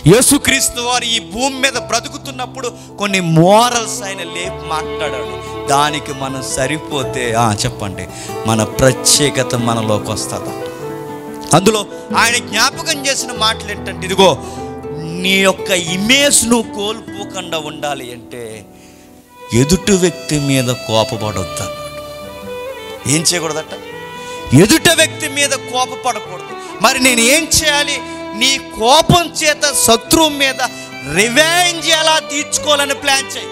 యేసుక్రీస్తు వారు ఈ భూమి మీద బ్రతుకుతున్నప్పుడు కొన్ని మోరల్స్ ఆయన లేపి మాట్లాడాడు దానికి మనం సరిపోతే ఆ, చెప్పండి మన ప్రత్యేకత మనలోకి వస్తుందా అందులో ఆయన జ్ఞాపకం చేసిన మాటలు ఏంటంటే ఇదిగో నీ యొక్క ఇమేజ్ నువ్వు కోల్పోకుండా ఉండాలి అంటే ఎదుటి వ్యక్తి మీద కోపపడొద్దు అన్నాడు ఏం చేయకూడదట ఎదుట వ్యక్తి మీద కోపపడకూడదు మరి నేను ఏం చేయాలి నీ కోపం చేత శత్రువు మీద రివెంజ్ ఎలా తీర్చుకోవాలని ప్లాన్ చేయి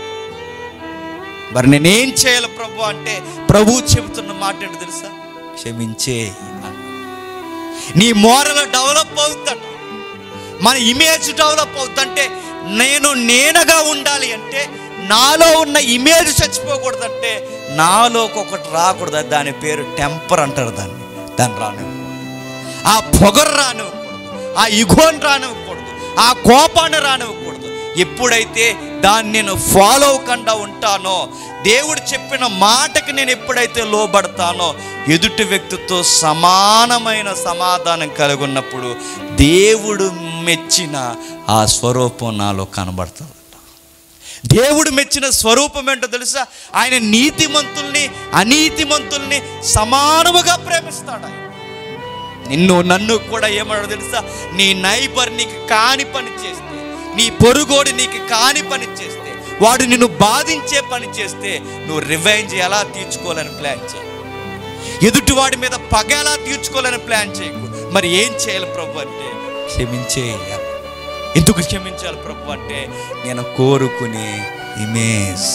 మరి నేనేం చేయాలి ప్రభు అంటే ప్రభు చెబుతున్న మాట ఏంటో తెలుసా క్షమించే అన్నాడు. నీ మోరల్ డెవలప్ అవుతాడు మన ఇమేజ్ డెవలప్ అవుతుందంటే నేను నేనగా ఉండాలి అంటే నాలో ఉన్న ఇమేజ్ చచ్చిపోకూడదంటే నాలోకి ఒకటి రాకూడదు దాని పేరు టెంపర్ అంటారు దాన్ని దాన్ని రానివ్వకూడదు ఆ పొగరు రానివ్వకూడదు ఆ ఇగోని రానివ్వకూడదు ఆ కోపాన్ని రానివ్వకూడదు ఎప్పుడైతే దాన్ని నేను ఫాలో అవ్వకుండా ఉంటానో దేవుడు చెప్పిన మాటకి నేను ఎప్పుడైతే లోబడతానో ఎదుటి వ్యక్తితో సమానమైన సమాధానం కలిగి ఉన్నప్పుడు దేవుడు మెచ్చిన ఆ స్వరూపం నాలో కనబడుతుంది దేవుడు మెచ్చిన స్వరూపం ఏంటో తెలుసా ఆయన నీతిమంతుల్ని అనీతిమంతుల్ని సమానముగా ప్రేమిస్తాడు ఆయన నిన్ను నన్ను కూడా ఏమన్నాడు తెలుసా నీ నైబర్ నీకు కాని పని చేస్తే నీ పొరుగోడు నీకు కాని పని చేస్తే వాడు నిన్ను బాధించే పని చేస్తే నువ్వు రివెంజ్ ఎలా తీర్చుకోవాలని ప్లాన్ చేయి ఎదుటివాడి మీద పగ ఎలా తీర్చుకోవాలని ప్లాన్ చేయకు మరి ఏం చేయాలి ప్రభు అంటే క్షమించేయాలి ఎందుకు క్షమించాలి ప్రభు అంటే నేను కోరుకునే ఇమేజ్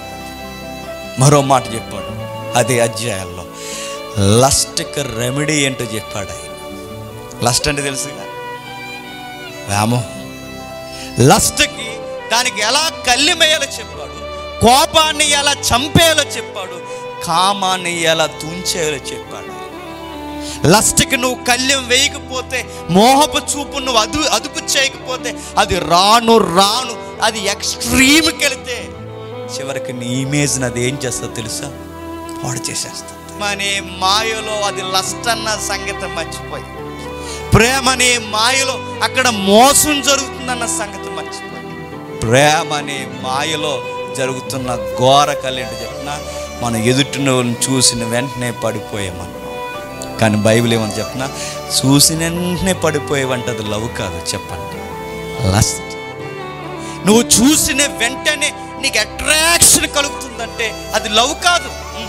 మరో మాట చెప్పాడు అదే అధ్యాయాల్లో లస్ట్కి రెమెడీ ఏంటో చెప్పాడు ఆయన లస్ట్ అంటే తెలుసుగా వ్యామోహం లస్ట్కి దానికి ఎలా కళ్ళిమేయాలో చెప్పాడు కోపాన్ని ఎలా చంపేయాలో చెప్పాడు కామాన్ని ఎలా తుంచేయాలో చెప్పాడు లస్ట్కి నువ్వు కళ్ళెం వేయకపోతే మోహపు చూపు నువ్వు అదు అదుపు చేయకపోతే అది రాను రాను అది ఎక్స్ట్రీమ్కి వెళితే చివరికి నీ ఇమేజ్ అది ఏం చేస్తుందో తెలుసా పాడు చేసేస్తుంది అనే మాయలో అది లస్ట్ అన్న సంగతి మర్చిపోయి ప్రేమ అనే మాయలో అక్కడ మోసం జరుగుతుందన్న సంగతి మర్చిపోయి ప్రేమ అనే మాయలో జరుగుతున్న ఘోర కళ్ళేంటి చెప్పిన మనం ఎదుటిన వాళ్ళని చూసిన వెంటనే పడిపోయామని కానీ బైబిల్ ఏమని చెప్పిన చూసిన వెంటనే పడిపోయేవంటే అది లవ్ కాదు చెప్పండి లస్ట్ నువ్వు చూసిన వెంటనే నీకు అట్రాక్షన్ కలుగుతుందంటే అది లవ్ కాదు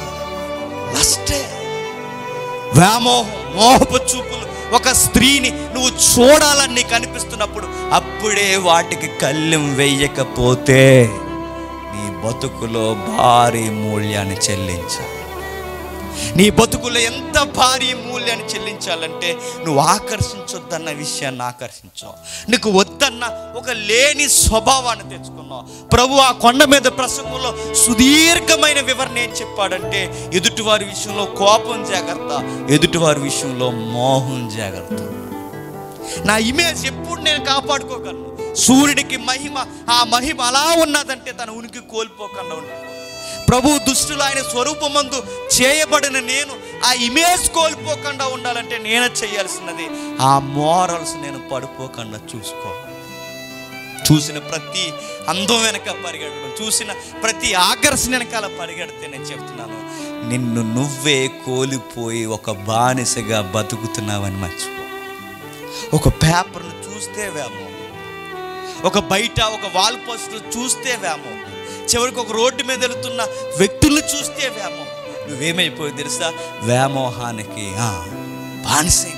లస్టే వ్యామోహం మోహపు చూపులు ఒక స్త్రీని నువ్వు చూడాలని నీకు అనిపిస్తున్నప్పుడు అప్పుడే వాటికి కళ్ళెం వెయ్యకపోతే నీ బతుకులో భారీ మూల్యాన్ని చెల్లించాలి నీ బతుకులో ఎంత భారీ మూల్యాన్ని చెల్లించాలంటే నువ్వు ఆకర్షించొద్దన్న విషయాన్ని ఆకర్షించావు నీకు వద్దన్న ఒక లేని స్వభావాన్ని తెచ్చుకున్నావు ప్రభు ఆ కొండ మీద ప్రసంగంలో సుదీర్ఘమైన వివరణ ఏం చెప్పాడంటే ఎదుటివారి విషయంలో కోపం జాగ్రత్త ఎదుటివారి విషయంలో మోహం జాగ్రత్త నా ఇమేజ్ ఎప్పుడు నేను కాపాడుకోగలను సూర్యుడికి మహిమ ఆ మహిమ అలా ఉన్నదంటే తన ఉనికి కోల్పోకుండా ఉంటాను ప్రభు దుష్టులు ఆయన స్వరూపమందు చేయబడిన నేను ఆ ఇమేజ్ కోల్పోకుండా ఉండాలంటే నేను చేయాల్సినది ఆ మోరల్స్ నేను పడిపోకుండా చూసుకోవాలి చూసిన ప్రతి అందం వెనక పరిగెడడం చూసిన ప్రతి ఆకర్షణ వెనకాల పరిగెడితే నేను చెప్తున్నాను నిన్ను నువ్వే కోల్పోయి ఒక బానిసగా బతుకుతున్నావని మర్చిపో ఒక పేపర్ను చూస్తే వేమో ఒక బయట ఒక వాల్ పోస్టర్ చూస్తే వేమో చివరికి ఒక రోడ్డు మీద వెళుతున్న వ్యక్తులను చూస్తే వేమో నువ్వేమైపోయి తెలుసా వ్యామోహానికి ఆ, బానిసై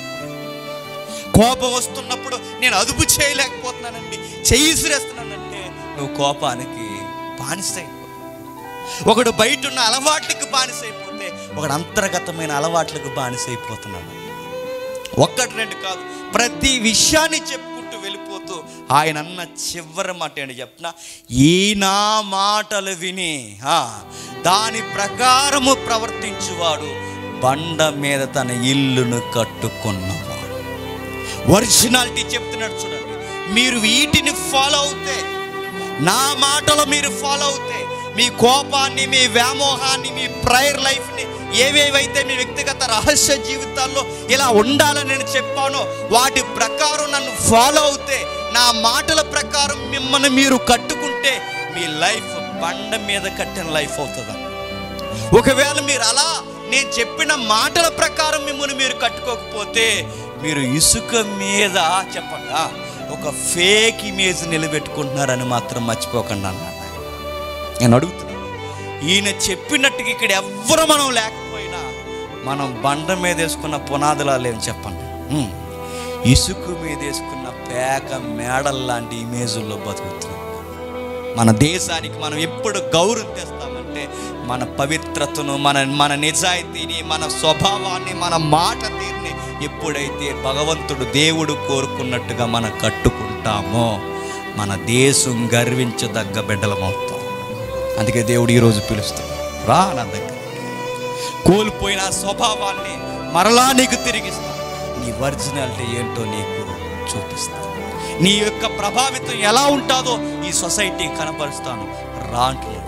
కోపం వస్తున్నప్పుడు నేను అదుపు చేయలేకపోతున్నానండి చెయ్యి విసిరేస్తున్నానంటే నువ్వు కోపానికి బానిసై ఒకడు బయట ఉన్న అలవాట్లకు బానిసైపోతే ఒకడు అంతర్గతమైన అలవాట్లకు బానిసైపోతున్నాడు ఒక్కటి రెండు కాదు ప్రతి విషయాన్ని చెప్పుకుంటూ వెళ్ళిపోతూ ఆయన అన్న చివరి మాట ఏంటి చెప్పిన ఈ నా మాటలు విని ఆ, దాని ప్రకారము ప్రవర్తించువాడు బండ మీద తన ఇల్లును కట్టుకున్నవాడు ఒరిజినాలిటీ చెప్తున్నాడు చూడండి మీరు వీటిని ఫాలో అవుతే నా మాటలు మీరు ఫాలో అవుతే మీ కోపాన్ని మీ వ్యామోహాన్ని మీ ప్రైర్ లైఫ్ని ఏవేవైతే మీ వ్యక్తిగత రహస్య జీవితాల్లో ఇలా ఉండాలని నేను చెప్పానో వాటి ప్రకారం నన్ను ఫాలో అవుతే నా మాటల ప్రకారం మిమ్మల్ని మీరు కట్టుకుంటే మీ లైఫ్ బండ మీద కట్టిన లైఫ్ అవుతుంది ఒకవేళ మీరు అలా నేను చెప్పిన మాటల ప్రకారం మిమ్మల్ని మీరు కట్టుకోకపోతే మీరు ఇసుక మీద చెప్పండి ఆ, ఒక ఫేక్ ఇమేజ్ నిలబెట్టుకుంటున్నారని మాత్రం మర్చిపోకండి అన్నాడు నేను అడుగుతున్నాను ఈయన చెప్పినట్టుగా ఇక్కడ ఎవ్వరు మనం లేకపోయినా మనం బండ మీద వేసుకున్న పునాదులా లేని చెప్పండి ఉమ్. ఇసుక మీద వేసుకున్న పేక మేడల్ లాంటి ఇమేజుల్లో బతుకుతున్నాం మన దేశానికి మనం ఎప్పుడు గౌరవం తెస్తామంటే మన పవిత్రతను మన మన నిజాయితీని మన స్వభావాన్ని మన మాట తీరుని ఎప్పుడైతే భగవంతుడు దేవుడు కోరుకున్నట్టుగా మనం కట్టుకుంటామో మన దేశం గర్వించదగ్గ బిడ్డలమవుతాం అందుకే దేవుడు ఈరోజు పిలుస్తాడు రా నా దగ్గర కోల్పోయిన ఆ స్వభావాన్ని మరలా నీకు తిరిగిస్తా నీ ఒరిజినాలిటీ ఏంటో నీకు చూపిస్తా నీ యొక్క ప్రభావితం ఎలా ఉంటుందో ఈ సొసైటీ కనపరుస్తాను రా అంటున్నాడు